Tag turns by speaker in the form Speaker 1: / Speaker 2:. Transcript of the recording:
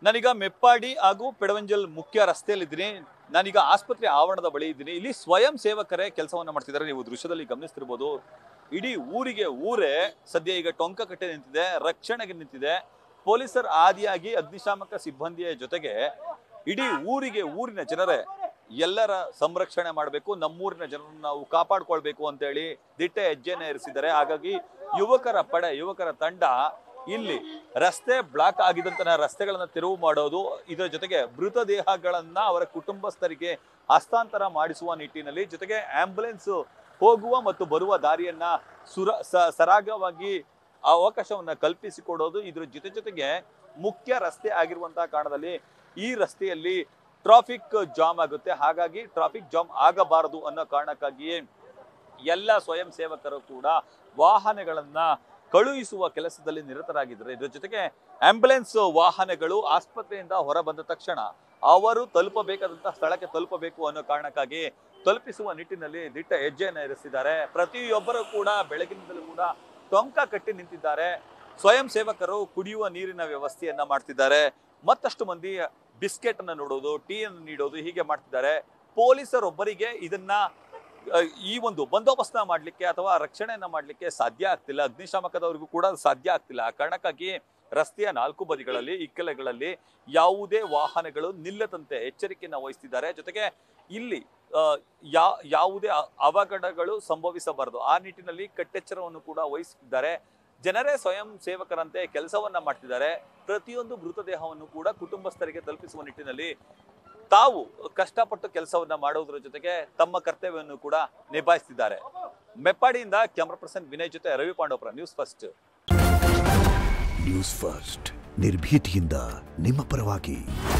Speaker 1: ನಾನೀಗ ಮೆಪ್ಪಾಡಿ ಹಾಗೂ ಪೆಡವಂಜಲ್ ಮುಖ್ಯ ರಸ್ತೆಯಲ್ಲಿದ್ದೀನಿ ನಾನೀಗ ಆಸ್ಪತ್ರೆ ಆವರಣದ ಬಳಿ ಇದ್ದೀನಿ ಇಲ್ಲಿ ಸ್ವಯಂ ಸೇವಕರೇ ಕೆಲಸವನ್ನ ಮಾಡ್ತಿದ್ದಾರೆ ನೀವು ದೃಶ್ಯದಲ್ಲಿ ಗಮನಿಸ್ತಿರ್ಬೋದು ಇಡೀ ಊರಿಗೆ ಊರೇ ಸದ್ಯ ಈಗ ಟೊಂಕ ಕಟ್ಟೆ ನಿಂತಿದೆ ರಕ್ಷಣೆಗೆ ನಿಂತಿದೆ ಪೊಲೀಸರ ಆದಿಯಾಗಿ ಅಗ್ನಿಶಾಮಕ ಸಿಬ್ಬಂದಿಯ ಜೊತೆಗೆ ಇಡೀ ಊರಿಗೆ ಊರಿನ ಜನರೇ ಎಲ್ಲರ ಸಂರಕ್ಷಣೆ ಮಾಡಬೇಕು ನಮ್ಮೂರಿನ ಜನರನ್ನು ನಾವು ಕಾಪಾಡ್ಕೊಳ್ಬೇಕು ಅಂತೇಳಿ ದಿಟ್ಟ ಹೆಜ್ಜೆನ ಇರಿಸಿದ್ದಾರೆ ಹಾಗಾಗಿ ಯುವಕರ ಪಡೆ ಯುವಕರ ತಂಡ ಇಲ್ಲಿ ರಸ್ತೆ ಬ್ಲಾಕ್ ಆಗಿದ್ದಂತಹ ರಸ್ತೆಗಳನ್ನ ತೆರವು ಮಾಡೋದು ಇದರ ಜೊತೆಗೆ ಮೃತದೇಹಗಳನ್ನ ಅವರ ಕುಟುಂಬಸ್ಥರಿಗೆ ಹಸ್ತಾಂತರ ಮಾಡಿಸುವ ನಿಟ್ಟಿನಲ್ಲಿ ಜೊತೆಗೆ ಆಂಬ್ಯುಲೆನ್ಸ್ ಹೋಗುವ ಮತ್ತು ಬರುವ ದಾರಿಯನ್ನ ಸುರ ಸ- ಸರಾಗವಾಗಿ ಅವಕಾಶವನ್ನ ಕಲ್ಪಿಸಿಕೊಡೋದು ಇದ್ರ ಜೊತೆ ಜೊತೆಗೆ ಮುಖ್ಯ ರಸ್ತೆ ಆಗಿರುವಂತಹ ಕಾರಣದಲ್ಲಿ ಈ ರಸ್ತೆಯಲ್ಲಿ ಟ್ರಾಫಿಕ್ ಜಾಮ್ ಆಗುತ್ತೆ ಹಾಗಾಗಿ ಟ್ರಾಫಿಕ್ ಜಾಮ್ ಆಗಬಾರದು ಅನ್ನೋ ಕಾರಣಕ್ಕಾಗಿಯೇ ಎಲ್ಲ ಸ್ವಯಂ ಸೇವಕರು ಕೂಡ ವಾಹನಗಳನ್ನ ಕಳುಹಿಸುವ ಕೆಲಸದಲ್ಲಿ ನಿರತರಾಗಿದ್ದಾರೆ ಇದರ ಜೊತೆಗೆ ಆಂಬ್ಯುಲೆನ್ಸ್ ವಾಹನಗಳು ಆಸ್ಪತ್ರೆಯಿಂದ ಹೊರ ಬಂದ ತಕ್ಷಣ ಅವರು ತಲುಪಬೇಕಾದಂತಹ ಸ್ಥಳಕ್ಕೆ ತಲುಪಬೇಕು ಅನ್ನೋ ಕಾರಣಕ್ಕಾಗಿ ತಲುಪಿಸುವ ನಿಟ್ಟಿನಲ್ಲಿ ದಿಟ್ಟ ಹೆಜ್ಜೆಯನ್ನು ಇರಿಸಿದ್ದಾರೆ ಪ್ರತಿಯೊಬ್ಬರು ಕೂಡ ಬೆಳಗಿನಿಂದಲೂ ಕೂಡ ಟೊಂಕ ಕಟ್ಟಿ ನಿಂತಿದ್ದಾರೆ ಸ್ವಯಂ ಸೇವಕರು ಕುಡಿಯುವ ನೀರಿನ ವ್ಯವಸ್ಥೆಯನ್ನ ಮಾಡ್ತಿದ್ದಾರೆ ಮತ್ತಷ್ಟು ಮಂದಿ ಬಿಸ್ಕೆಟ್ ಅನ್ನ ನೋಡೋದು ಟೀ ಅನ್ನು ನೀಡೋದು ಹೀಗೆ ಮಾಡ್ತಿದ್ದಾರೆ ಪೊಲೀಸರೊಬ್ಬರಿಗೆ ಇದನ್ನ ಆ, ಈ ಒಂದು ಬಂದೋಬಸ್ತ ಮಾಡ್ಲಿಕ್ಕೆ ಅಥವಾ ರಕ್ಷಣೆಯನ್ನ ಮಾಡ್ಲಿಕ್ಕೆ ಸಾಧ್ಯ ಆಗ್ತಿಲ್ಲ ಅಗ್ನಿಶಾಮಕದವರಿಗೂ ಕೂಡ ಅದು ಸಾಧ್ಯ ಆಗ್ತಿಲ್ಲ ಆ ಕಾರಣಕ್ಕಾಗಿ ರಸ್ತೆಯ ನಾಲ್ಕು ಬದಿಗಳಲ್ಲಿ ಇಕ್ಕೆಲೆಗಳಲ್ಲಿ ಯಾವುದೇ ವಾಹನಗಳು ನಿಲ್ಲದಂತೆ ಎಚ್ಚರಿಕೆಯನ್ನು ವಹಿಸ್ತಿದ್ದಾರೆ ಜೊತೆಗೆ ಇಲ್ಲಿ ಆ, ಯಾ ಯಾವುದೇ ಅ- ಅವಘಡಗಳು ಸಂಭವಿಸಬಾರದು ಆ ನಿಟ್ಟಿನಲ್ಲಿ ಕಟ್ಟೆಚ್ಚರವನ್ನು ಕೂಡ ವಹಿಸಿದ್ದಾರೆ ಜನರೇ ಸ್ವಯಂ ಸೇವಕರಂತೆ ಕೆಲಸವನ್ನ ಮಾಡ್ತಿದ್ದಾರೆ ಪ್ರತಿಯೊಂದು ಮೃತದೇಹವನ್ನು ಕೂಡ ಕುಟುಂಬಸ್ಥರಿಗೆ ತಲುಪಿಸುವ ನಿಟ್ಟಿನಲ್ಲಿ ತಾವು ಕಷ್ಟಪಟ್ಟು ಕೆಲಸವನ್ನ ಮಾಡೋದ್ರ ಜೊತೆಗೆ ತಮ್ಮ ಕರ್ತವ್ಯವನ್ನು ಕೂಡ ನಿಭಾಯಿಸ್ತಿದ್ದಾರೆ ಮೆಪ್ಪಾಡಿಯಿಂದ ಕ್ಯಾಮ್ರಾ ಪರ್ಸನ್ ವಿನಯ್ ಜೊತೆ Ravi Pandavapura news first
Speaker 2: news first ನಿರ್ಭೀತಿಯಿಂದ ನಿಮ್ಮ ಪರವಾಗಿ